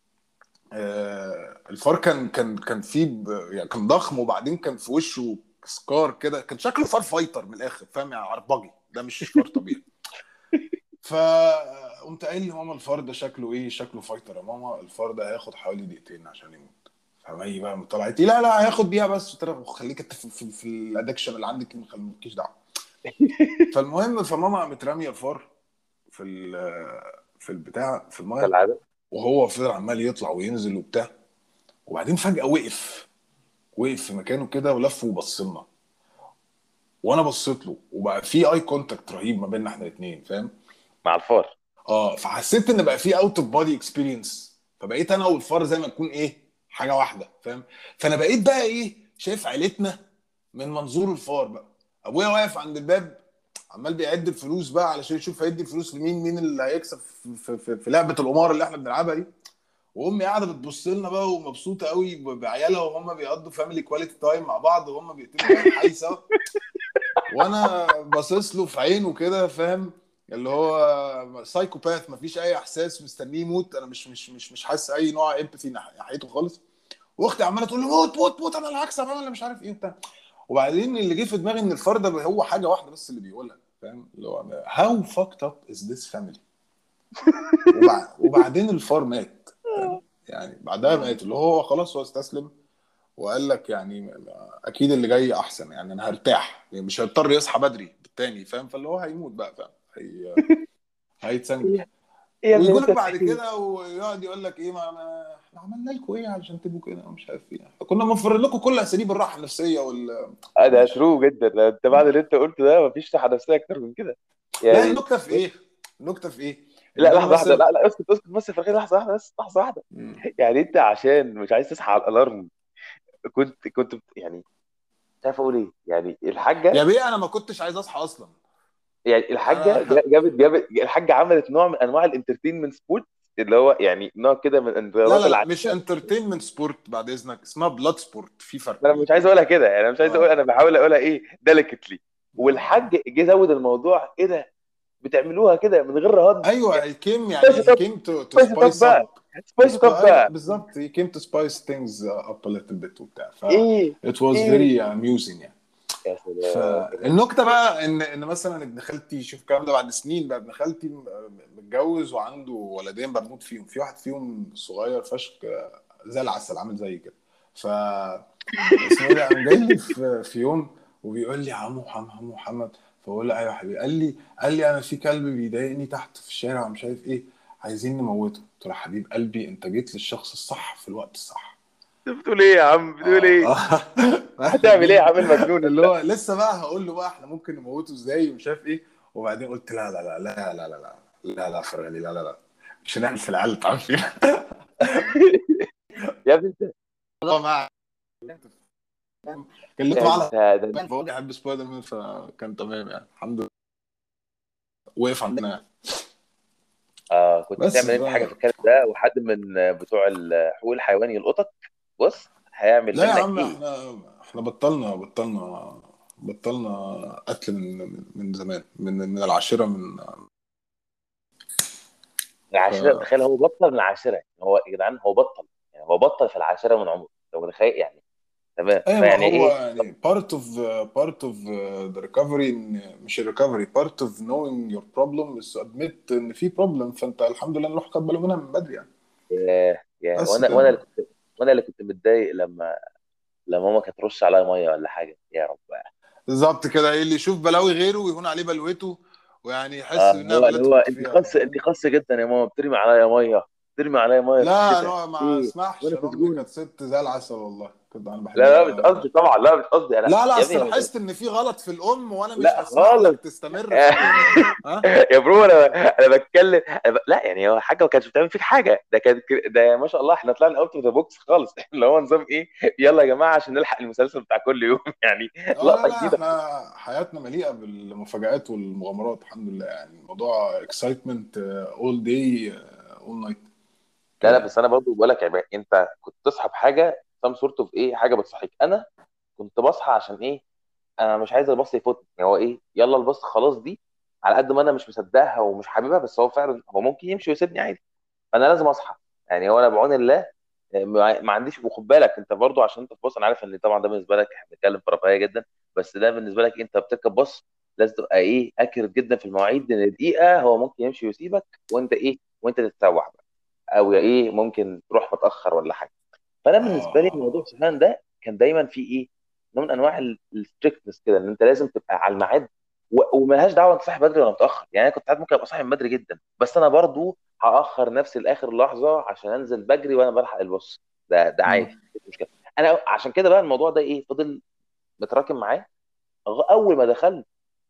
[SPEAKER 2] آه الفار كان كان كان فيه ب- يعني كان ضخم وبعدين كان في وشه سكار كده كان شكله فار فايتر من الاخر فاهم يعني عربجي ده مش فار طبيعي فقمت قايل لماما الفار ده شكله ايه شكله فايتر يا ماما الفار ده هياخد حوالي دقيقتين عشان يموت فمي بقى طلعت لي لا لا هياخد دقيقه بس قلت لها خليك انت في, في, في الادكشن اللي عندك ما خليكيش دعوه فالمهم فماما قامت راميه الفار في ال- في البتاع في المايه
[SPEAKER 1] كالعاده
[SPEAKER 2] وهو فضل عمال يطلع وينزل وبتاع وبعدين فجاه وقف وقف في مكانه كده ولف وبص لنا وانا بصيت له وبقى في اي كونتاكت رهيب ما بيننا احنا الاثنين فاهم
[SPEAKER 1] مع الفار
[SPEAKER 2] اه فحسيت ان بقى في اوت اوف بودي اكسبيرينس فبقيت انا والفار زي ما نكون ايه حاجه واحده فاهم فانا بقيت بقى ايه شايف عيلتنا من منظور الفار بقى ابويا واقف عند الباب عمال بيعد الفلوس بقى علشان يشوف هيدي الفلوس لمين مين اللي هيكسب في, في, في, في لعبه القمار اللي احنا بنلعبها دي وامي قاعده بتبص لنا بقى ومبسوطه قوي ب- بعيالها وهم بيقضوا فاميلي كواليتي تايم مع بعض وهم بيقتلوا كائن حي سوا وانا باصص له في عينه كده فاهم اللي هو سايكوباث مفيش اي احساس مستنيه يموت انا مش مش مش مش حاسس اي نوع امباثي ناحيته خالص واختي عماله تقول لي موت موت موت انا اللي هكسب انا اللي مش عارف ايه وبتاع وبعدين اللي جه في دماغي ان الفار ده هو حاجه واحده بس اللي بيقولها فاهم اللي هو هاو فاكت اب از ذس فاميلي وبعدين الفار مات فاهم؟ يعني بعدها مات اللي هو خلاص هو استسلم وقال لك يعني اكيد اللي جاي احسن يعني انا هرتاح يعني مش هيضطر يصحى بدري بالتاني فاهم فاللي هو هيموت بقى فاهم هي هيتسنج
[SPEAKER 1] ايه يا ابني
[SPEAKER 2] ويجي
[SPEAKER 1] انت
[SPEAKER 2] لك بعد
[SPEAKER 1] بتحكي
[SPEAKER 2] كده ويقعد يقول لك ايه ما ما احنا عملنا لكم ايه علشان تبقوا كده مش عارف ايه إحنا كنا موفرين لكم كل اساليب الراحه النفسيه وال
[SPEAKER 1] آه، ده
[SPEAKER 2] ماشي
[SPEAKER 1] ترو جدا ده انت بعد اللي انت قلته ده مفيش صحه نفسيه اكتر من كده
[SPEAKER 2] لا
[SPEAKER 1] يعني
[SPEAKER 2] النكته في ايه؟ النكته في ايه؟ ان
[SPEAKER 1] لا
[SPEAKER 2] انا
[SPEAKER 1] لحظه واحده
[SPEAKER 2] مثلا
[SPEAKER 1] لا لا اسكت اسكت بس في الخير لحظه واحده بس لحظه واحده
[SPEAKER 2] مم.
[SPEAKER 1] يعني انت عشان مش عايز تصحى على الالارم كنت كنت بت- يعني مش عارف اقول ايه يعني
[SPEAKER 2] يا
[SPEAKER 1] الحاجه
[SPEAKER 2] بيه انا ما كنتش عايز اصحى اصلا
[SPEAKER 1] يعني الحاجه
[SPEAKER 2] انا
[SPEAKER 1] جا- جابت جابت الحاجه عملت نوع من انواع الانترتينمنت سبورت اللي هو يعني نوع كده من
[SPEAKER 2] لا
[SPEAKER 1] الرياضات
[SPEAKER 2] لا لا مش
[SPEAKER 1] العنيفه
[SPEAKER 2] انترتينمنت سبورت بعد اذنك اسمها بلاد سبورت في فرق
[SPEAKER 1] انا مش عايز اقولها كده يعني انا مش عايز اقول
[SPEAKER 2] اه
[SPEAKER 1] انا بحاول اقولها ايه ديليكتلي
[SPEAKER 2] اه
[SPEAKER 1] والحاج جه زود الموضوع ايه ده بتعملوها كده من غير رهان
[SPEAKER 2] ايوه
[SPEAKER 1] يعني
[SPEAKER 2] he came يعني
[SPEAKER 1] بس
[SPEAKER 2] he
[SPEAKER 1] طب
[SPEAKER 2] came to to
[SPEAKER 1] بس طب
[SPEAKER 2] spice
[SPEAKER 1] بقى
[SPEAKER 2] up
[SPEAKER 1] سبايس اب بقى
[SPEAKER 2] بالظبط he came to spice things up a little bit وبتاع ف
[SPEAKER 1] ايه
[SPEAKER 2] it was
[SPEAKER 1] ايه
[SPEAKER 2] very amusing يعني
[SPEAKER 1] يا سلام
[SPEAKER 2] فالنكته بقى ان ان مثلا ابن خالتي شوف الكلام ده بعد سنين بقى ابن خالتي م- متجوز وعنده ولدين بموت فيهم في واحد فيهم صغير فشخ آه، زي العسل عامل زي كده ف اسمه ايه ده قام جاي لي في, في يوم وبيقول لي عمو محمد عمو محمد فبقول له ايوه يا حبيبي قال لي قال لي انا في كلب بيضايقني تحت في الشارع ومش عارف ايه عايزين نموته قلت له يا حبيب قلبي انت جيت للشخص الصح في الوقت الصح
[SPEAKER 1] انت بتقول ايه يا عم بتقول
[SPEAKER 2] اه
[SPEAKER 1] ايه
[SPEAKER 2] اه
[SPEAKER 1] هتعمل ايه يا عم المجنون
[SPEAKER 2] اللي
[SPEAKER 1] انت
[SPEAKER 2] هو لسه بقى هقول له بقى احنا ممكن نموته ازاي ومش عارف ايه وبعدين قلت لا لا لا لا لا لا لا لا لا فرغلي لا لا لا مش هنعمل في العيال تعرف فيها
[SPEAKER 1] يا ابني انت
[SPEAKER 2] والله ما كلمت معاه
[SPEAKER 1] انت
[SPEAKER 2] على
[SPEAKER 1] ده
[SPEAKER 2] فهو بيحب سبايدر مان فكان تمام يعني الحمد لله وقف عندنا يعني
[SPEAKER 1] اه كنت
[SPEAKER 2] بس
[SPEAKER 1] تعمل
[SPEAKER 2] ف...
[SPEAKER 1] انت حاجه في الكلب ده وحد من بتوع الحقوق الحيواني يلقطك بص هيعمل
[SPEAKER 2] لا يا
[SPEAKER 1] منك
[SPEAKER 2] عم
[SPEAKER 1] ايه
[SPEAKER 2] احنا احنا بطلنا بطلنا بطلنا قتل من من زمان من من العاشرة من ف...
[SPEAKER 1] العاشره تخيل هو بطل من العاشره يعني هو يا جدعان هو بطل يعني هو بطل في العاشره من عمره لو متخيل يعني تمام
[SPEAKER 2] ايوه ما
[SPEAKER 1] فيعني
[SPEAKER 2] هو
[SPEAKER 1] ايه
[SPEAKER 2] يعني part of part of the recovery إن- مش ال recovery part of knowing your problem is to admit ان في problem فانت الحمد لله الواحد خد باله منها من بدري يعني
[SPEAKER 1] يا يا
[SPEAKER 2] بس
[SPEAKER 1] وانا وانا اللي
[SPEAKER 2] كده
[SPEAKER 1] كنت وانا اللي كنت متضايق لما لما ماما كانت ترش عليا ميه ولا حاجه يا رب بقى
[SPEAKER 2] بالظبط كده ايه اللي يشوف بلاوي غيره ويهون عليه بلوته ويعني يحس
[SPEAKER 1] اه
[SPEAKER 2] انها
[SPEAKER 1] هو اللي هو
[SPEAKER 2] بلته
[SPEAKER 1] انت
[SPEAKER 2] فيها
[SPEAKER 1] خاص انت
[SPEAKER 2] فاهم
[SPEAKER 1] خاص جدا يا ماما بترمي عليا ميه بترمي عليا ميه في
[SPEAKER 2] لا
[SPEAKER 1] الشتاء
[SPEAKER 2] انا ما
[SPEAKER 1] ايه
[SPEAKER 2] اسمحش
[SPEAKER 1] وانا
[SPEAKER 2] انا
[SPEAKER 1] في
[SPEAKER 2] امي
[SPEAKER 1] سجون
[SPEAKER 2] كانت ست زي العسل والله كنت انا
[SPEAKER 1] لا لا مش
[SPEAKER 2] بحبها
[SPEAKER 1] قصدي طبعا لا مش قصدي انا
[SPEAKER 2] لا لا
[SPEAKER 1] يا
[SPEAKER 2] اصل
[SPEAKER 1] ابني هو
[SPEAKER 2] لاحظت ان في غلط في الام وانا مش
[SPEAKER 1] لا
[SPEAKER 2] هسمح لك
[SPEAKER 1] خالص
[SPEAKER 2] تستمر في ها
[SPEAKER 1] يا برو انا انا بتكلم أنا ب... لا يعني هو حاجه ما كانتش بتعمل فيك حاجه ده كان ك- ده ما شاء الله احنا طلعنا اوت اوف ذا بوكس خالص اللي هو نظام ايه يلا يا جماعه عشان نلحق المسلسل بتاع كل يوم يعني
[SPEAKER 2] اه لا
[SPEAKER 1] لقطه
[SPEAKER 2] لا
[SPEAKER 1] جديده
[SPEAKER 2] احنا حياتنا مليئة بالمفاجآت والمغامرات الحمد لله يعني الموضوع excitement uh, all day uh, all night
[SPEAKER 1] لا
[SPEAKER 2] كده
[SPEAKER 1] لا
[SPEAKER 2] يعني
[SPEAKER 1] بس انا برضو بقول لك يا باشا، انت كنت تصحى بحاجه سام سورت اوف ايه حاجه بتصحيك انا كنت بصحى عشان ايه انا مش عايز الباص يفوتني يعني هو ايه يلا الباص خلاص دي على قد ما انا مش مصدقها ومش حاببها بس هو فعلا هو ممكن يمشي ويسيبني عادي فانا لازم اصحى يعني هو انا بعون الله ما ما عنديش وخد بالك انت برضو عشان انت في باص انا عارف ان طبعا ده بالنسبه لك احنا بنتكلم في رفاهيه جدا بس ده بالنسبه لك انت بتركب باص لازم تبقى ايه اكيرت جدا في المواعيد لان دقيقه هو ممكن يمشي ويسيبك وانت ايه وانت تتسوح بقى او يا ايه ممكن تروح متاخر ولا حاجه فانا بالنسبه لي موضوع
[SPEAKER 2] اه
[SPEAKER 1] سفيان ده كان دايما فيه ايه نوع من انواع الستريكتنس كده ان انت لازم تبقى على الميعاد و- وملهاش دعوه انت صاحي بدري ولا متاخر يعني انا كنت ساعات ممكن ابقى صاحي من بدري جدا بس انا برضو هاخر نفسي لاخر لحظه عشان انزل بجري وانا بلحق الباص ده ده عادي
[SPEAKER 2] مم.
[SPEAKER 1] مش مشكله انا عشان كده بقى الموضوع ده ايه فضل متراكم معايا غ- اول ما دخلت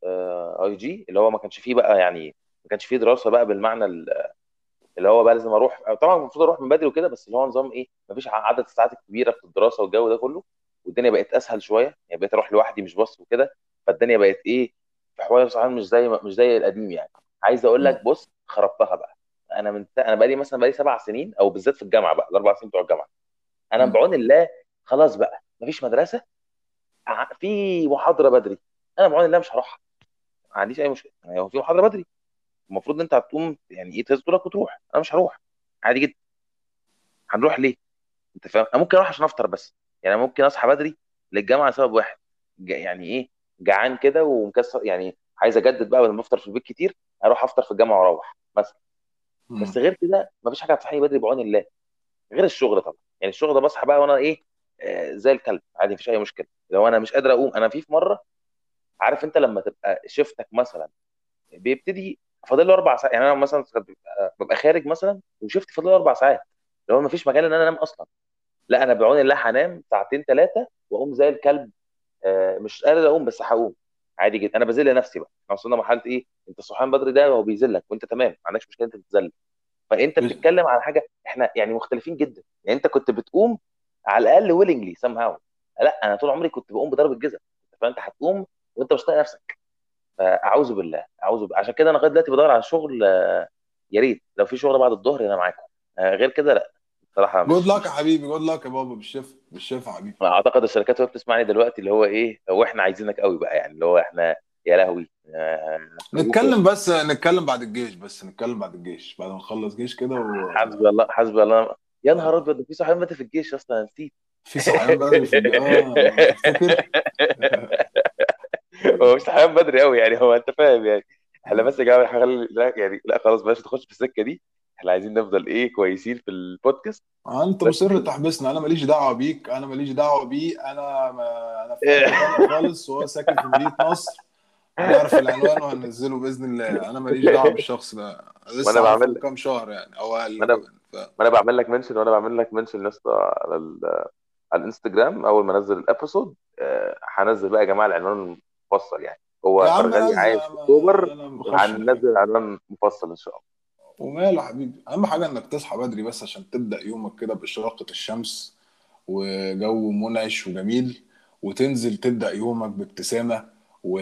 [SPEAKER 1] اي جي اللي هو ما كانش فيه بقى يعني ما كانش فيه دراسه بقى بالمعنى اللي هو بقى لازم اروح طبعا المفروض اروح من بدري وكده بس اللي هو نظام ايه مفيش عدد الساعات الكبيره في الدراسه والجو ده كله والدنيا بقت اسهل شويه يعني بقيت اروح لوحدي مش باص وكده فالدنيا بقت ايه في حوالي صحيح مش زي مش زي القديم يعني عايز اقول
[SPEAKER 2] مم.
[SPEAKER 1] لك بص خربتها بقى انا من انا بقى لي مثلا بقى لي سبع سنين او بالذات في الجامعه بقى الاربع سنين بتوع الجامعه انا
[SPEAKER 2] مم.
[SPEAKER 1] بعون الله خلاص بقى مفيش مدرسه ع- في محاضره بدري انا بعون الله مش هروحها ما عنديش اي مشكله يعني هو في محاضره بدري المفروض ان انت هتقوم يعني ايه تذكرك وتروح انا مش هروح عادي جدا هنروح ليه انت فاهم انا ممكن اروح عشان افطر بس يعني أنا ممكن اصحى بدري للجامعه لسبب واحد ج- يعني ايه جعان كده ومكسر يعني عايز اجدد بقى لما افطر في البيت كتير اروح افطر في الجامعه واروح مثلا بس
[SPEAKER 2] مم.
[SPEAKER 1] غير كده مفيش حاجه هتصحيني بدري بعون الله غير الشغل طبعا يعني الشغل ده بصحى بقى وانا ايه آه زي الكلب عادي مفيش اي مشكله لو انا مش قادر اقوم انا في في مره عارف انت لما تبقى شيفتك مثلا بيبتدي فاضل له اربع ساعات يعني انا مثلا ببقى ببقى خارج مثلا وشفت فاضل له اربع ساعات لو ما فيش مجال ان انا انام اصلا لا انا بعون الله هنام ساعتين ثلاثه واقوم زي الكلب آه، مش قادر اقوم بس هقوم عادي جدا انا بذل نفسي بقى احنا وصلنا مرحله ايه انت الصحيان بدري ده هو بيذلك وانت تمام ما عندكش مشكله انت تتذل فانت
[SPEAKER 2] بس-
[SPEAKER 1] بتتكلم على حاجه احنا يعني مختلفين جدا يعني انت كنت بتقوم على الاقل ويلنجلي سام هاو لا انا طول عمري كنت بقوم بضرب الجزم فانت هتقوم وانت مش طايق نفسك فاعوذ بالله اعوذ بالله عشان كده انا لغايه دلوقتي بدور على شغل آه، يا ريت لو في شغل بعد الظهر انا معاكم آه، غير كده لا بصراحه
[SPEAKER 2] جود
[SPEAKER 1] مش
[SPEAKER 2] لاك
[SPEAKER 1] مش
[SPEAKER 2] يا حبيبي جود لاك يا بابا بالشفا بالشفا يا حبيبي
[SPEAKER 1] اعتقد الشركات وهي بتسمعني دلوقتي اللي هو ايه هو احنا عايزينك قوي بقى يعني اللي هو احنا يا لهوي آه،
[SPEAKER 2] نتكلم بس نتكلم بعد الجيش بس نتكلم بعد الجيش بعد ما نخلص جيش كده و...
[SPEAKER 1] حسبي الله حسبي الله يا نهار ابيض ده في صحيح مات في الجيش اصلا أنا نسيت
[SPEAKER 2] في صحيان بدري في الج- اه تفتكر
[SPEAKER 1] هو مش صحيان بدري قوي يعني هو انت فاهم يعني احنا بس يا جماعه خلي لا يعني لا خلاص بلاش تخش في السكه دي احنا عايزين نفضل ايه كويسين في البودكاست
[SPEAKER 2] آه، انت
[SPEAKER 1] بس
[SPEAKER 2] مصر تحبسنا انا ماليش دعوه بيك انا ماليش دعوه بيه انا ما... انا في حته تانيه خالص وهو ساكن في مدينه نصر هنعرف العنوان وهننزله باذن الله انا ماليش دعوه بالشخص ده لسه
[SPEAKER 1] وانا
[SPEAKER 2] عارفه
[SPEAKER 1] بعمل
[SPEAKER 2] من
[SPEAKER 1] لك
[SPEAKER 2] كام شهر يعني او اقل
[SPEAKER 1] ما انا
[SPEAKER 2] كمان ف...
[SPEAKER 1] ما انا بعمل لك منشن وانا بعمل لك منشن يا اسطى على ال... على الانستجرام اول ما انزل الابيسود آه، هنزل بقى يا جماعه العنوان المفصل يعني
[SPEAKER 2] يا
[SPEAKER 1] هو
[SPEAKER 2] عم
[SPEAKER 1] فرغلي
[SPEAKER 2] نزل
[SPEAKER 1] عايش في
[SPEAKER 2] انا
[SPEAKER 1] اكتوبر
[SPEAKER 2] انا بخش فيه
[SPEAKER 1] هننزل عنوان مفصل ان شاء الله
[SPEAKER 2] وماله يا حبيبي اهم حاجه انك تصحى بدري بس عشان تبدا يومك كده باشراقه الشمس وجو منعش وجميل وتنزل تبدا يومك بابتسامه و...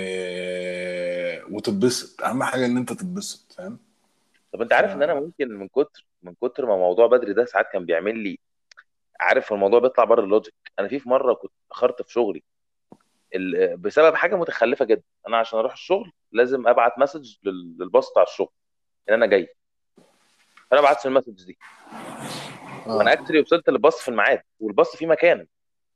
[SPEAKER 2] وتتبسط اهم حاجه ان انت تتبسط فاهم
[SPEAKER 1] طب انت
[SPEAKER 2] ف
[SPEAKER 1] عارف ان انا ممكن من كتر من كتر ما موضوع بدري ده ساعات كان بيعمل لي عارف الموضوع بيطلع بره اللوجيك انا في في مره كنت اتاخرت في شغلي ال- بسبب حاجه متخلفه جدا انا عشان اروح الشغل لازم ابعت مسج لل- للباص بتاع الشغل ان انا جاي فانا بعت المسج دي وانا
[SPEAKER 2] اه
[SPEAKER 1] اكشلي وصلت للباص في الميعاد والباص فيه مكان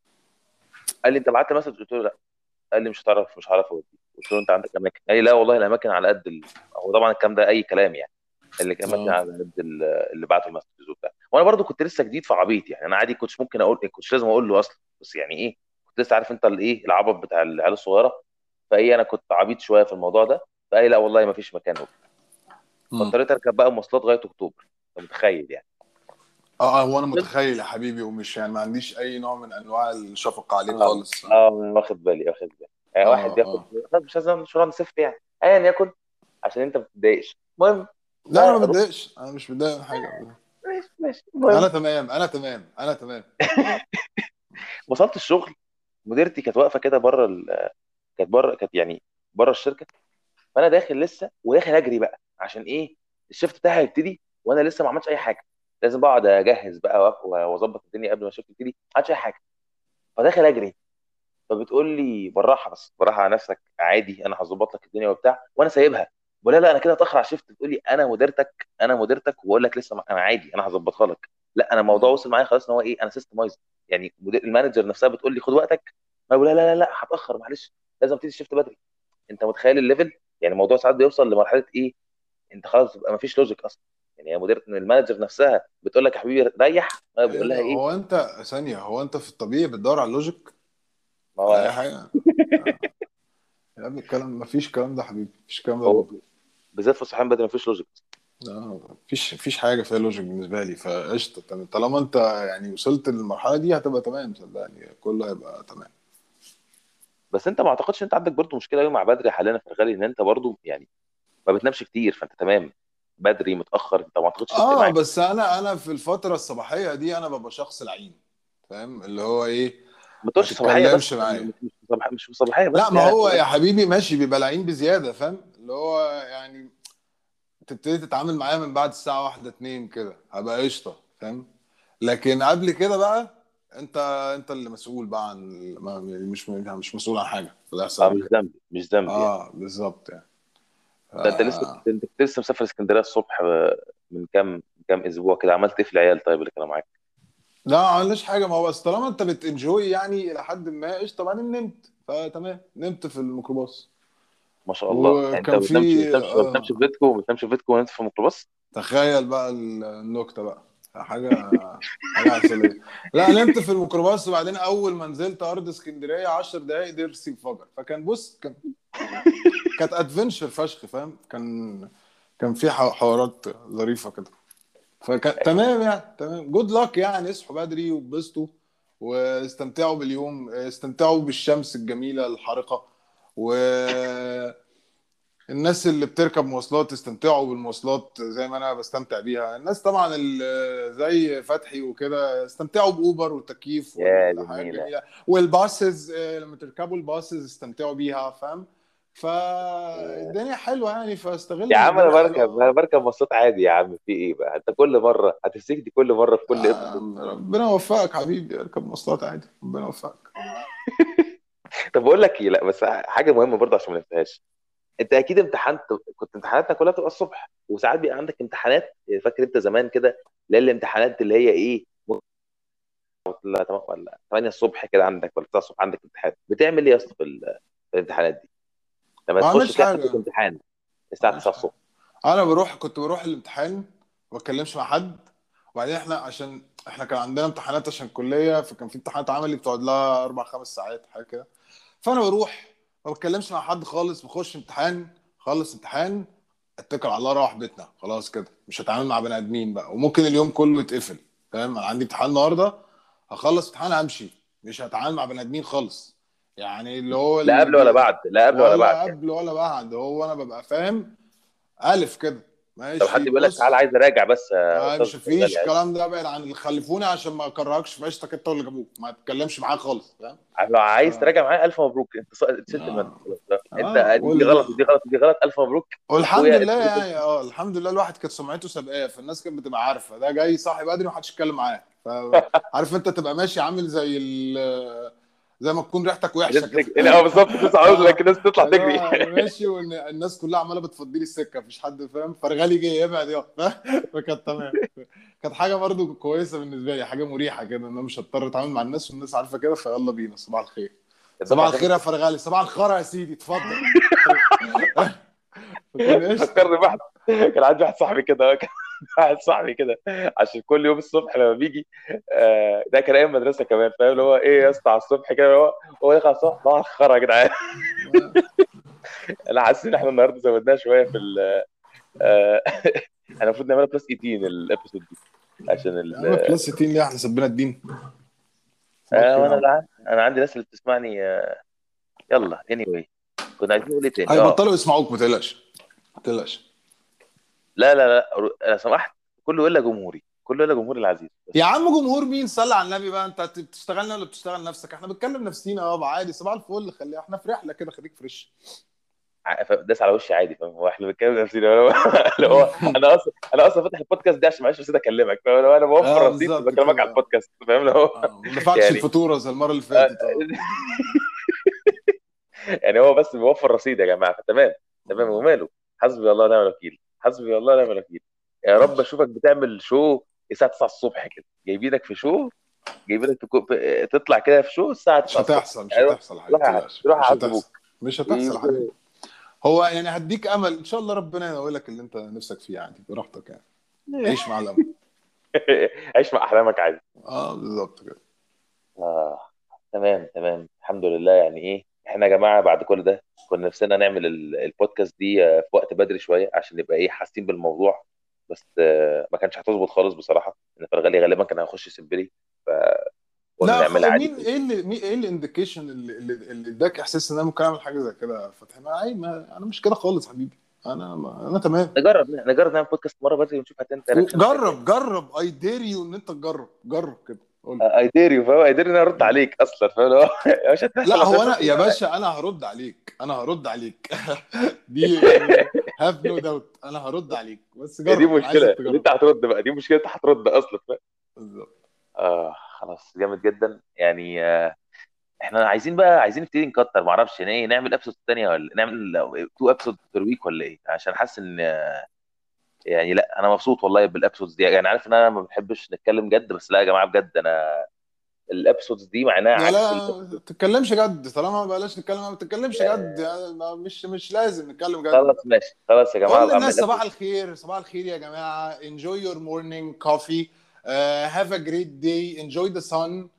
[SPEAKER 1] قال لي انت بعت مسج قلت له لا قال لي مش هتعرف مش هعرف اوديك قلت له انت عندك اماكن قال لي لا والله الاماكن على قد ال... هو طبعا الكلام ده اي كلام يعني اللي كان اماكن
[SPEAKER 2] اه
[SPEAKER 1] على قد ال- اللي بعتوا المسجز وبتاع وانا برضو كنت لسه جديد في عبيط يعني انا عادي كنتش ممكن اقول كنتش لازم اقول له اصلا بس يعني ايه كنت لسه عارف انت الايه العبط بتاع العيال الصغيره فايه انا كنت عبيط شويه في الموضوع ده فقال لي لا والله ما فيش مكان وبتاع
[SPEAKER 2] مم.
[SPEAKER 1] فاضطريت اركب بقى مواصلات لغايه اكتوبر انت متخيل يعني
[SPEAKER 2] اه اه هو انا متخيل يا حبيبي ومش يعني ما عنديش اي نوع من انواع الشفقه عليك
[SPEAKER 1] اه
[SPEAKER 2] خالص
[SPEAKER 1] اه واخد بالي واخد بالي يعني واحد
[SPEAKER 2] اه
[SPEAKER 1] ياخد
[SPEAKER 2] اه
[SPEAKER 1] خلاص مش لازم مش هنقعد نسف يعني ايا يكن عشان انت ما تتضايقش المهم
[SPEAKER 2] لا انا ما
[SPEAKER 1] فروح
[SPEAKER 2] بتضايقش انا مش متضايق من حاجه
[SPEAKER 1] ماشي ماشي
[SPEAKER 2] انا
[SPEAKER 1] المهم
[SPEAKER 2] تمام انا تمام انا تمام
[SPEAKER 1] وصلت الشغل مديرتي كانت واقفه كده بره ال... كانت بره كانت يعني بره الشركه فانا داخل لسه وداخل اجري بقى عشان ايه الشيفت بتاعي هيبتدي وانا لسه ما عملتش اي حاجه لازم بقعد اجهز بقى وأ- واظبط الدنيا قبل ما الشيفت يبتدي ما عملتش اي حاجه فداخل اجري فبتقول لي بالراحه بس بالراحه على نفسك عادي انا هظبط لك الدنيا وبتاع وانا سايبها بقول لها لا انا كده اتاخر على الشيفت بتقول لي انا مديرتك انا مديرتك وبقول لك لسه ما- انا عادي انا هظبطها لك لا انا الموضوع
[SPEAKER 2] مم.
[SPEAKER 1] وصل معايا خلاص ان هو ايه انا سيستمايز يعني مدير المانجر نفسها بتقول لي خد وقتك انا بقول لها لا لا لا هتاخر معلش لازم ابتدي الشيفت بدري انت متخيل الليفل يعني الموضوع ساعات بيوصل لمرحله ايه انت خلاص تبقى ما فيش لوجيك اصلا يعني هي مدير المانجر نفسها بتقول لك يا حبيبي ريح انا
[SPEAKER 2] ايه
[SPEAKER 1] بقول لها
[SPEAKER 2] ده
[SPEAKER 1] ايه
[SPEAKER 2] هو انت ثانيه هو انت في الطبيعي بتدور على اللوجيك
[SPEAKER 1] ما
[SPEAKER 2] على اي
[SPEAKER 1] هو
[SPEAKER 2] حاجه آه. يا ابني الكلام ما فيش الكلام ده يا حبيبي مفيش الكلام ده
[SPEAKER 1] هو
[SPEAKER 2] موجود
[SPEAKER 1] بالذات في الصحيان بدري ما فيش لوجيك
[SPEAKER 2] لا مفيش مفيش حاجه فيها لوجيك بالنسبه لي فقشطه تمام. طالما انت يعني وصلت للمرحله دي هتبقى تمام صدقني كله هيبقى تمام
[SPEAKER 1] بس انت ما اعتقدش انت عندك برضو مشكله قوي مع بدري حاليا في الغالي ان انت برضو يعني ما بتنامش كتير فانت تمام بدري متاخر انت ما اعتقدش تفرق
[SPEAKER 2] اه
[SPEAKER 1] معاك
[SPEAKER 2] بس انا انا في الفتره الصباحيه دي انا ببقى شخص لعين فاهم اللي هو ايه
[SPEAKER 1] ما
[SPEAKER 2] ما
[SPEAKER 1] تقولش صباحيه بس
[SPEAKER 2] تتكلمش معايا
[SPEAKER 1] مش مش صباح مش صباحيه
[SPEAKER 2] لا
[SPEAKER 1] بس
[SPEAKER 2] ما
[SPEAKER 1] يعني
[SPEAKER 2] هو يا حبيبي ماشي بيبقى لعين بزياده فاهم اللي هو يعني تبتدي تتعامل معايا من بعد الساعه واحدة اتنين كده هبقى قشطه فاهم لكن قبل كده بقى انت انت اللي مسؤول بقى عن ما- مش مش مسؤول عن حاجه اللي هيحصل
[SPEAKER 1] اه
[SPEAKER 2] قبل
[SPEAKER 1] مش
[SPEAKER 2] كده
[SPEAKER 1] ذنبي مش ذنبي يعني
[SPEAKER 2] اه بالظبط يعني
[SPEAKER 1] ده انت لسه
[SPEAKER 2] ف...
[SPEAKER 1] انت كنت لسه مسافر اسكندريه الصبح آه، من كام من كام اسبوع كده عملت ايه في العيال طيب اللي كانوا معاك
[SPEAKER 2] لا ما عملناش حاجه ما هو بس طالما انت بتنجوي يعني الى حد ما قشطه بعدين نمت فتمام نمت في الميكروباص
[SPEAKER 1] ما شاء الله يعني انت
[SPEAKER 2] وكان
[SPEAKER 1] ما بتنامش ما
[SPEAKER 2] في
[SPEAKER 1] بتنامش ما بتنامش في
[SPEAKER 2] آه
[SPEAKER 1] بيتكم ما بتنامش في بيتكم وانت في الميكروباص
[SPEAKER 2] تخيل بقى النكته بقى حاجه حاجه عسليه لا نمت في الميكروباص وبعدين اول ما نزلت ارض اسكندريه 10 دقائق ضرسي انفجر فكان بص كان كانت ادفنشر فشخ فاهم كان كان في ح- حوارات ظريفه كده فكان تمام يعني تمام جود لك يعني اصحوا بدري واتبسطوا واستمتعوا باليوم استمتعوا بالشمس الجميله الحارقه والناس اللي بتركب مواصلات استمتعوا بالمواصلات زي ما انا بستمتع بيها الناس طبعا اللي زي فتحي وكده استمتعوا باوبر والتكييف
[SPEAKER 1] يا
[SPEAKER 2] والحاجات
[SPEAKER 1] جميله
[SPEAKER 2] الجميله والباسز آه، لما تركبوا الباسز استمتعوا بيها فاهم فالدنيا حلوه يعني فاستغل
[SPEAKER 1] يا
[SPEAKER 2] ان
[SPEAKER 1] عم انا
[SPEAKER 2] الدنيا
[SPEAKER 1] بركب
[SPEAKER 2] حلوه
[SPEAKER 1] انا بركب مواصلات عادي يا عم في ايه بقى انت كل مره هتمسكني كل مره في كل ابسط
[SPEAKER 2] آه، ربنا يوفقك حبيبي اركب مواصلات عادي ربنا يوفقك
[SPEAKER 1] طب بقول لك ايه لا بس حاجه مهمه برضه عشان ما ننساهاش انت اكيد امتحنت كنت امتحاناتنا كلها بتبقى الصبح وساعات بيبقى عندك امتحانات فاكر انت زمان كده اللي هي الامتحانات اللي هي ايه ولا تم- ولا 8 الصبح كده عندك ولا 9 الصبح عندك امتحان بتعمل ايه يا اسطى في ال- في الامتحانات دي لما
[SPEAKER 2] ما
[SPEAKER 1] تخش
[SPEAKER 2] عملش
[SPEAKER 1] تلاقي عندك
[SPEAKER 2] حاجه
[SPEAKER 1] امتحان
[SPEAKER 2] ما
[SPEAKER 1] الساعه
[SPEAKER 2] عملش
[SPEAKER 1] 9
[SPEAKER 2] حاجه
[SPEAKER 1] الصبح
[SPEAKER 2] انا بروح كنت بروح الامتحان ما بتكلمش مع حد وبعدين احنا عشان احنا كان عندنا امتحانات عشان الكليه فكان في امتحانات عملي بتقعد لها اربع خمس ساعات حاجه كده فانا بروح ما بتكلمش مع حد خالص بخش امتحان خلص امتحان اتكل على الله اروح بيتنا خلاص كده مش هتعامل مع بني ادمين بقى وممكن اليوم كله يتقفل فاهم انا عندي امتحان النهارده هخلص امتحان همشي مش هتعامل مع بني ادمين خالص يعني اللي هو
[SPEAKER 1] لا
[SPEAKER 2] اللي
[SPEAKER 1] قبل ولا
[SPEAKER 2] بي...
[SPEAKER 1] بعد لا قبل ولا بعد
[SPEAKER 2] ولا
[SPEAKER 1] يعني
[SPEAKER 2] قبل ولا بعد هو انا ببقى فاهم الف كده
[SPEAKER 1] طب حد
[SPEAKER 2] ماشي
[SPEAKER 1] بيقول لك تعالى
[SPEAKER 2] بص
[SPEAKER 1] عايز اراجع بس يا
[SPEAKER 2] آه
[SPEAKER 1] استاذ
[SPEAKER 2] مش
[SPEAKER 1] غالي
[SPEAKER 2] فيش
[SPEAKER 1] عايز
[SPEAKER 2] الكلام ده بعد عن اللي خلفوني عشان ما اكرهكش في عيشتك انت واللي جابوك ما تتكلمش معاه خالص فاهم
[SPEAKER 1] لو عايز
[SPEAKER 2] ف...
[SPEAKER 1] تراجع معايا الف مبروك انت ص- انت شلت الماده
[SPEAKER 2] اه
[SPEAKER 1] خلاص لا.
[SPEAKER 2] اه
[SPEAKER 1] انت دي دي غلط
[SPEAKER 2] وال...
[SPEAKER 1] ودي غلط ودي غلط الف مبروك
[SPEAKER 2] والحمد
[SPEAKER 1] اخويا انت
[SPEAKER 2] لله
[SPEAKER 1] ممكن
[SPEAKER 2] يعني اه الحمد لله الواحد كانت سمعته سابقاه فالناس كانت بتبقى عارفه ده جاي صاحي بدري ومحدش يتكلم معاه فعارف انت تبقى ماشي عامل زي ال... زي ما تكون ريحتك وحشه
[SPEAKER 1] الناس
[SPEAKER 2] كده
[SPEAKER 1] تجري اه بالظبط لسه عاوز لك
[SPEAKER 2] اه
[SPEAKER 1] الناس تطلع
[SPEAKER 2] اللي
[SPEAKER 1] تجري
[SPEAKER 2] هو انا ماشي والناس كلها عماله بتفضي لي السكه مفيش حد فاهم فرغالي جه يبعد يقف فكانت تمام كانت حاجه برضو كويسه بالنسبه لي حاجه مريحه كده ان انا مش هضطر اتعامل مع الناس والناس عارفه كده فيلا بينا صباح الخير صباح
[SPEAKER 1] الدفعه
[SPEAKER 2] الخير يا فرغالي صباح الخير يا سيدي اتفضل فكان قشطه
[SPEAKER 1] فكرني بواحد كان عندي واحد صاحبي كده كان واحد صاحبي كده عشان كل يوم الصبح لما بيجي آه، ده كان ايام مدرسه كمان فاهم اللي هو ايه يا اسطى على الصبح كده هو هو يخلص الصبح صباح الخير يا جدعان انا حاسس ان احنا النهارده زودناها شويه في ال آه، احنا المفروض نعملها بلس 18 الابيسود دي عشان
[SPEAKER 2] يا
[SPEAKER 1] ال
[SPEAKER 2] عم بلس 60 ليه احنا سبينا الدين صباح
[SPEAKER 1] آه
[SPEAKER 2] الخير يا
[SPEAKER 1] وانا
[SPEAKER 2] عم
[SPEAKER 1] لا انا عندي ناس اللي بتسمعني آه، يلا اني anyway. كنا عايزين نقول ايه تاني اه
[SPEAKER 2] هيبطلوا يسمعوك ما تقلقش ما تقلقش
[SPEAKER 1] لا لا لا لو سمحت كله الا جمهوري كله الا جمهوري العزيز بس
[SPEAKER 2] يا عم جمهور مين صلي على النبي بقى انت بتشتغلنا ولا بتشتغل نفسك احنا بنتكلم نفسينا اه عادي صباح الفل خلي احنا في رحله كده خليك فريش
[SPEAKER 1] ع- ف- داس على وشي عادي فاهم هو احنا بنتكلم نفسنا اللي هو اللي هو انا اصلا انا اصلا فاتح البودكاست ده عشان معلش نسيت اكلمك فاهم اللي هو انا موفر
[SPEAKER 2] اه
[SPEAKER 1] رصيد
[SPEAKER 2] بالظبط
[SPEAKER 1] بكلمك على
[SPEAKER 2] كده
[SPEAKER 1] البودكاست فاهم اللي هو
[SPEAKER 2] اه ما دفعتش
[SPEAKER 1] يعني
[SPEAKER 2] الفاتوره زي المره اللي
[SPEAKER 1] آه،
[SPEAKER 2] فاتت اه
[SPEAKER 1] يعني هو بس بيوفر رصيد يا جماعه فتمام تمام
[SPEAKER 2] اه
[SPEAKER 1] وماله حسبي الله ونعم الوكيل حسبي الله ونعم الوكيل يا رب
[SPEAKER 2] ماشي
[SPEAKER 1] اشوفك بتعمل شو الساعه 9 الصبح كده جايبينك في شو جايبينك في كو... في- تطلع كده في شو الساعه
[SPEAKER 2] مش
[SPEAKER 1] 9 الصبح
[SPEAKER 2] هتحصل مش
[SPEAKER 1] يعني روح
[SPEAKER 2] هتحصل يا حبيبي
[SPEAKER 1] روح
[SPEAKER 2] ما تقلقش
[SPEAKER 1] روح
[SPEAKER 2] مش
[SPEAKER 1] يعذبوك
[SPEAKER 2] هتحصل مش هتحصل يا حبيبي هو يعني هديك امل ان شاء الله ربنا ينول لك اللي انت نفسك فيه عادي براحتك يعني عيش مع الامل
[SPEAKER 1] عيش مع احلامك عادي
[SPEAKER 2] اه بالظبط كده
[SPEAKER 1] آه. تمام تمام الحمد لله يعني ايه احنا يا جماعه بعد كل ده كنا نفسنا نعمل ال- البودكاست دي آه، في وقت بدري شويه عشان نبقى ايه حاسين بالموضوع بس آه، ما كانش هتظبط خالص بصراحه ان فرغالي غالبا كان هيخش يسبلي فقلنا
[SPEAKER 2] لا خ...
[SPEAKER 1] نعملها عادي
[SPEAKER 2] مين ايه اللي مين ايه الانديكيشن اللي اللي اللي اداك احساس ان انا ممكن اعمل حاجه زي كده يا فتحي ما عيب ما انا مش كده خالص حبيبي انا ما... انا تمام
[SPEAKER 1] نجرب نجرب نعمل بودكاست مره بدري ونشوف هتنت رياكشن
[SPEAKER 2] جرب جرب اي دير يو ان انت تجرب جرب كده قول لي.
[SPEAKER 1] اي دير يو فاهم اي دير ان انا ارد عليك اصلا فاهم اللي هو يا باشا
[SPEAKER 2] لا
[SPEAKER 1] هتحصل
[SPEAKER 2] هو انا
[SPEAKER 1] هتحصل
[SPEAKER 2] يا باشا انا هرد عليك انا هرد عليك دي يعني هاف نو داوت انا هرد عليك بس
[SPEAKER 1] هي دي
[SPEAKER 2] جرب انا
[SPEAKER 1] مشكله
[SPEAKER 2] عايزك
[SPEAKER 1] ان
[SPEAKER 2] تجرب
[SPEAKER 1] انت هترد بقى دي مشكله انت هترد اصلا فاهم
[SPEAKER 2] بالظبط
[SPEAKER 1] اه خلاص جامد جدا يعني آه، احنا عايزين بقى عايزين نبتدي نكتر ما اعرفش يعني ايه نعمل ابسود تانية ولا نعمل تو ابسود بير ويك ولا ايه عشان حاسس ان يعني لا انا مبسوط والله بالابسودز دي يعني عارف ان انا ما بنحبش نتكلم جد بس لا يا جماعه بجد انا الابسودز دي معناها
[SPEAKER 2] لا
[SPEAKER 1] عكس
[SPEAKER 2] لا
[SPEAKER 1] الابسودز
[SPEAKER 2] ما تتكلمش جد طالما ما بلاش نتكلم ما تتكلمش جد يعني ما- مش مش لازم نتكلم جد
[SPEAKER 1] خلاص ماشي خلاص يا جماعه
[SPEAKER 2] قول
[SPEAKER 1] اما
[SPEAKER 2] للناس صباح
[SPEAKER 1] الابسود
[SPEAKER 2] الخير صباح الخير يا جماعة enjoy your morning coffee uh, have a great day enjoy the sun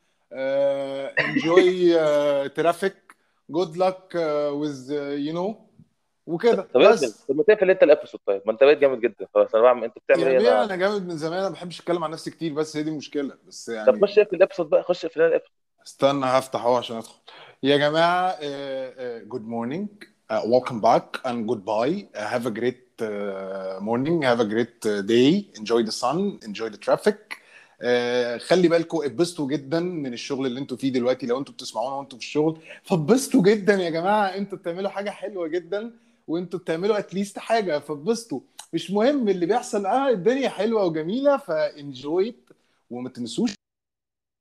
[SPEAKER 2] uh, enjoy uh, traffic good luck uh, with uh, you know وكده
[SPEAKER 1] طب اقفل
[SPEAKER 2] بس
[SPEAKER 1] طب ما تقفل انت الابسود طيب ما انت بقيت جامد جدا خلاص انا بعمل انت بتعمل
[SPEAKER 2] يا
[SPEAKER 1] ايه
[SPEAKER 2] بيه
[SPEAKER 1] انا
[SPEAKER 2] انا جامد من زمان انا ما بحبش اتكلم عن نفسي كتير بس هي دي المشكلة بس
[SPEAKER 1] طب
[SPEAKER 2] يعني
[SPEAKER 1] خش اقفل الابسود بقى خش اقفل الابسود
[SPEAKER 2] استنى هفتح اهو عشان ادخل يا جماعة uh, uh, good morning uh, welcome back and goodbye uh, have a great uh, morning have a great uh, day enjoy the sun enjoy the traffic uh, خلي بالكم اتبسطوا جدا من الشغل اللي انتوا فيه دلوقتي لو انتوا بتسمعونا وانتوا في الشغل فاتبسطوا جدا يا جماعة انتوا بتعملوا حاجة حلوة جدا وانتوا بتعملوا اتليست حاجة فاتبسطوا مش مهم اللي بيحصل اه الدنيا حلوة وجميلة فانجوي وما تنسوش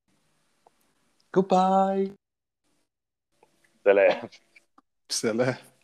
[SPEAKER 2] جود باي
[SPEAKER 1] سلام
[SPEAKER 2] سلام